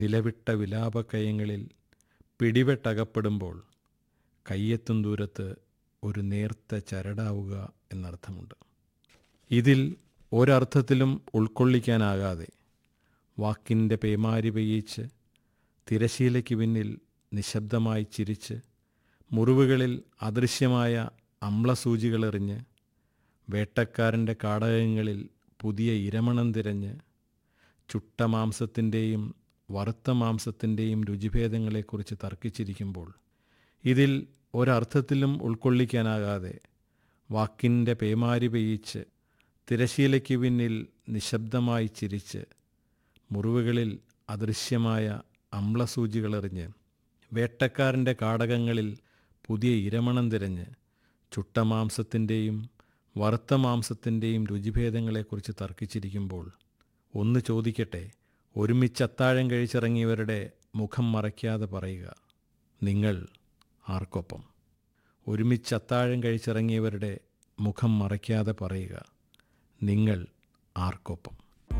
നിലവിട്ട വിലാപക്കയങ്ങളിൽ പിടിവെട്ടകപ്പെടുമ്പോൾ കയ്യെത്തും ദൂരത്ത് ഒരു നേർത്ത ചരടാവുക എന്നർത്ഥമുണ്ട് ഇതിൽ ഒരർത്ഥത്തിലും ഉൾക്കൊള്ളിക്കാനാകാതെ വാക്കിൻ്റെ പേമാരി പെയ്യിച്ച് തിരശീലയ്ക്ക് പിന്നിൽ നിശബ്ദമായി ചിരിച്ച് മുറിവുകളിൽ അദൃശ്യമായ അമ്ലസൂചികളെറിഞ്ഞ് വേട്ടക്കാരൻ്റെ കാടകങ്ങളിൽ പുതിയ ഇരമണം തിരഞ്ഞ് ചുട്ട മാംസത്തിൻ്റെയും വറുത്ത മാംസത്തിൻ്റെയും രുചിഭേദങ്ങളെക്കുറിച്ച് തർക്കിച്ചിരിക്കുമ്പോൾ ഇതിൽ ഒരർത്ഥത്തിലും ഉൾക്കൊള്ളിക്കാനാകാതെ വാക്കിൻ്റെ പേമാരി പെയ്യിച്ച് തിരശീലയ്ക്ക് പിന്നിൽ നിശബ്ദമായി ചിരിച്ച് മുറിവുകളിൽ അദൃശ്യമായ അമ്ലസൂചികളെറിഞ്ഞ് വേട്ടക്കാരൻ്റെ കാടകങ്ങളിൽ പുതിയ ഇരമണം തിരഞ്ഞ് ചുട്ട മാംസത്തിൻ്റെയും വറുത്ത മാംസത്തിൻ്റെയും രുചിഭേദങ്ങളെക്കുറിച്ച് തർക്കിച്ചിരിക്കുമ്പോൾ ഒന്ന് ചോദിക്കട്ടെ ഒരുമിച്ച് അത്താഴം കഴിച്ചിറങ്ങിയവരുടെ മുഖം മറയ്ക്കാതെ പറയുക നിങ്ങൾ ആർക്കൊപ്പം ഒരുമിച്ച് അത്താഴം കഴിച്ചിറങ്ങിയവരുടെ മുഖം മറയ്ക്കാതെ പറയുക നിങ്ങൾ ആർക്കൊപ്പം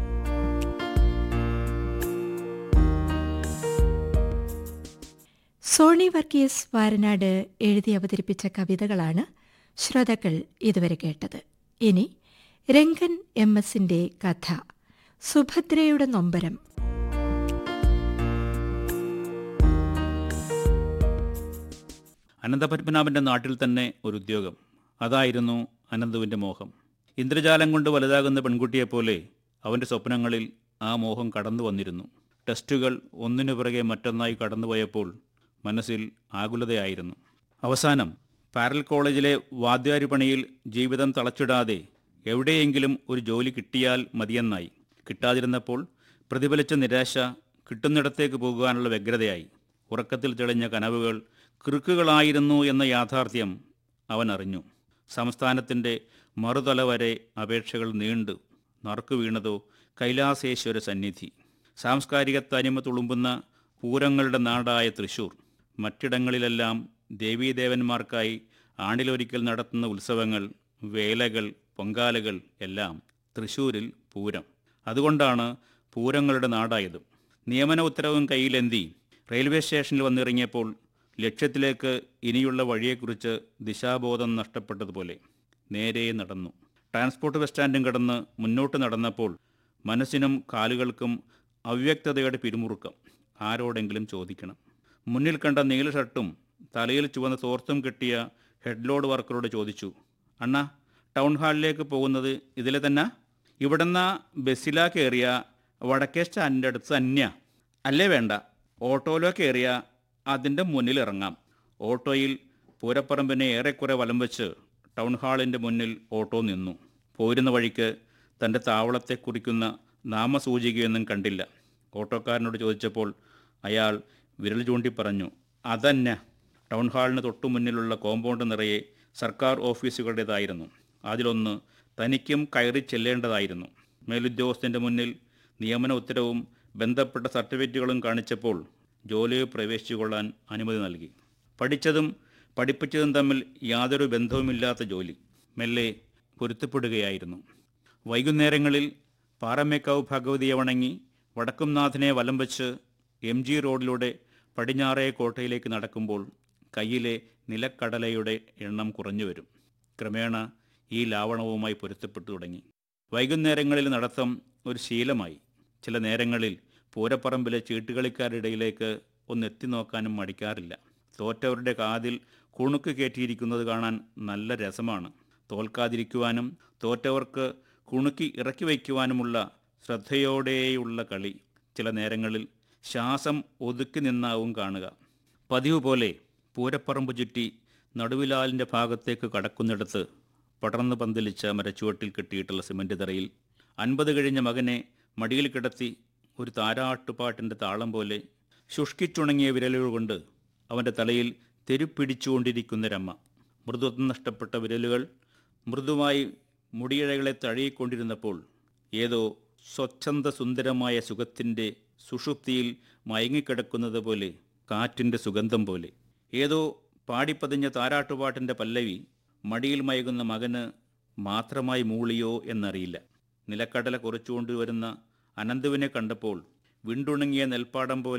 സോണി വർഗീസ് വാരനാട് എഴുതി അവതരിപ്പിച്ച കവിതകളാണ് ശ്രോതാക്കൾ ഇതുവരെ കേട്ടത് ഇനി രംഗൻ എം എസിന്റെ കഥ സുഭദ്രയുടെ നൊമ്പരം അനന്തപത്മനാഭന്റെ നാട്ടിൽ തന്നെ ഒരു ഉദ്യോഗം അതായിരുന്നു അനന്തുവിന്റെ മോഹം ഇന്ദ്രജാലം കൊണ്ട് വലുതാകുന്ന പെൺകുട്ടിയെപ്പോലെ അവന്റെ സ്വപ്നങ്ങളിൽ ആ മോഹം കടന്നു വന്നിരുന്നു ടെസ്റ്റുകൾ ഒന്നിനു പിറകെ മറ്റൊന്നായി കടന്നുപോയപ്പോൾ മനസ്സിൽ ആകുലതയായിരുന്നു അവസാനം പാരൽ കോളേജിലെ വാദ്യാരി പണിയിൽ ജീവിതം തളച്ചിടാതെ എവിടെയെങ്കിലും ഒരു ജോലി കിട്ടിയാൽ മതിയെന്നായി കിട്ടാതിരുന്നപ്പോൾ പ്രതിഫലിച്ച നിരാശ കിട്ടുന്നിടത്തേക്ക് പോകുവാനുള്ള വ്യഗ്രതയായി ഉറക്കത്തിൽ തെളിഞ്ഞ കനവുകൾ കിറുക്കുകളായിരുന്നു എന്ന യാഥാർത്ഥ്യം അവൻ അറിഞ്ഞു സംസ്ഥാനത്തിൻ്റെ മറുതല വരെ അപേക്ഷകൾ നീണ്ടു നറുക്കു വീണതോ കൈലാസേശ്വര സന്നിധി സാംസ്കാരിക തനിമ തുളുമ്പുന്ന പൂരങ്ങളുടെ നാടായ തൃശൂർ മറ്റിടങ്ങളിലെല്ലാം ദേവീദേവന്മാർക്കായി ആണ്ടിലൊരിക്കൽ നടത്തുന്ന ഉത്സവങ്ങൾ വേലകൾ പൊങ്കാലകൾ എല്ലാം തൃശൂരിൽ പൂരം അതുകൊണ്ടാണ് പൂരങ്ങളുടെ നാടായത് നിയമന ഉത്തരവും കയ്യിലെന്തി റെയിൽവേ സ്റ്റേഷനിൽ വന്നിറങ്ങിയപ്പോൾ ലക്ഷ്യത്തിലേക്ക് ഇനിയുള്ള വഴിയെക്കുറിച്ച് ദിശാബോധം നഷ്ടപ്പെട്ടതുപോലെ നേരെ നടന്നു ട്രാൻസ്പോർട്ട് ബസ് സ്റ്റാൻഡും കടന്ന് മുന്നോട്ട് നടന്നപ്പോൾ മനസ്സിനും കാലുകൾക്കും അവ്യക്തതയുടെ പിരിമുറുക്കം ആരോടെങ്കിലും ചോദിക്കണം മുന്നിൽ കണ്ട നീല ഷർട്ടും തലയിൽ ചുവന്ന തോർത്തും കെട്ടിയ ഹെഡ്ലോഡ് വർക്കറോട് ചോദിച്ചു അണ്ണ ടൗൺ ഹാളിലേക്ക് പോകുന്നത് ഇതിലെ തന്നെ ഇവിടുന്ന് ബസ്സിലാ കയറിയ വടക്കേ സ്റ്റാൻഡിൻ്റെ അടുത്ത് തന്നെയാ അല്ലേ വേണ്ട ഓട്ടോയിലോ കയറിയ അതിൻ്റെ മുന്നിൽ ഇറങ്ങാം ഓട്ടോയിൽ പൂരപ്പറമ്പിനെ ഏറെക്കുറെ വലം വെച്ച് ടൗൺ ഹാളിൻ്റെ മുന്നിൽ ഓട്ടോ നിന്നു പോരുന്ന വഴിക്ക് തൻ്റെ താവളത്തെ കുറിക്കുന്ന നാമസൂചികയൊന്നും കണ്ടില്ല ഓട്ടോക്കാരനോട് ചോദിച്ചപ്പോൾ അയാൾ വിരൽ ചൂണ്ടി പറഞ്ഞു അതന്നെ ടൗൺ ഹാളിന് തൊട്ടു മുന്നിലുള്ള കോമ്പൗണ്ട് നിറയെ സർക്കാർ ഓഫീസുകളുടേതായിരുന്നു അതിലൊന്ന് തനിക്കും കയറി ചെല്ലേണ്ടതായിരുന്നു മേലുദ്യോഗസ്ഥൻ്റെ മുന്നിൽ നിയമന ഉത്തരവും ബന്ധപ്പെട്ട സർട്ടിഫിക്കറ്റുകളും കാണിച്ചപ്പോൾ ജോലിയിൽ പ്രവേശിച്ചുകൊള്ളാൻ അനുമതി നൽകി പഠിച്ചതും പഠിപ്പിച്ചതും തമ്മിൽ യാതൊരു ബന്ധവുമില്ലാത്ത ജോലി മെല്ലെ പൊരുത്തപ്പെടുകയായിരുന്നു വൈകുന്നേരങ്ങളിൽ പാറമേക്കാവ് ഭഗവതിയെ വണങ്ങി വടക്കുംനാഥനെ വലം വച്ച് എം ജി റോഡിലൂടെ പടിഞ്ഞാറേ കോട്ടയിലേക്ക് നടക്കുമ്പോൾ കയ്യിലെ നിലക്കടലയുടെ എണ്ണം കുറഞ്ഞു വരും ക്രമേണ ഈ ലാവണവുമായി പൊരുത്തപ്പെട്ടു തുടങ്ങി വൈകുന്നേരങ്ങളിൽ നടത്തം ഒരു ശീലമായി ചില നേരങ്ങളിൽ പൂരപ്പറമ്പിലെ ചീട്ടുകളിക്കാരുടെ ഇടയിലേക്ക് ഒന്ന് എത്തി നോക്കാനും മടിക്കാറില്ല തോറ്റവരുടെ കാതിൽ കുണുക്ക് കയറ്റിയിരിക്കുന്നത് കാണാൻ നല്ല രസമാണ് തോൽക്കാതിരിക്കുവാനും തോറ്റവർക്ക് കുണുക്കി ഇറക്കി വയ്ക്കുവാനുമുള്ള ശ്രദ്ധയോടെയുള്ള കളി ചില നേരങ്ങളിൽ ശ്വാസം ഒതുക്കി നിന്നാവും കാണുക പതിവ് പോലെ പൂരപ്പറമ്പ് ചുറ്റി നടുവിലാലിൻ്റെ ഭാഗത്തേക്ക് കടക്കുന്നിടത്ത് പടർന്നു പന്തലിച്ച മരച്ചുവട്ടിൽ കെട്ടിയിട്ടുള്ള സിമൻ്റ് തറയിൽ അൻപത് കഴിഞ്ഞ മകനെ മടിയിൽ കിടത്തി ഒരു താരാട്ടുപാട്ടിൻ്റെ താളം പോലെ ശുഷ്കിച്ചുണങ്ങിയ വിരലുകൾ കൊണ്ട് അവൻ്റെ തലയിൽ തെരുപ്പിടിച്ചുകൊണ്ടിരിക്കുന്നൊരമ്മ മൃദുത്വം നഷ്ടപ്പെട്ട വിരലുകൾ മൃദുവായി മുടിയിഴകളെ തഴയിക്കൊണ്ടിരുന്നപ്പോൾ ഏതോ സ്വച്ഛന്ത സുന്ദരമായ സുഖത്തിൻ്റെ സുഷുപ്തിയിൽ മയങ്ങിക്കിടക്കുന്നത് പോലെ കാറ്റിൻ്റെ സുഗന്ധം പോലെ ഏതോ പാടിപ്പതിഞ്ഞ താരാട്ടുപാട്ടിൻ്റെ പല്ലവി മടിയിൽ മയകുന്ന മകന് മാത്രമായി മൂളിയോ എന്നറിയില്ല നിലക്കടല കുറച്ചുകൊണ്ടുവരുന്ന അനന്തുവിനെ കണ്ടപ്പോൾ വിണ്ടുണങ്ങിയ നെൽപ്പാടം പോലെ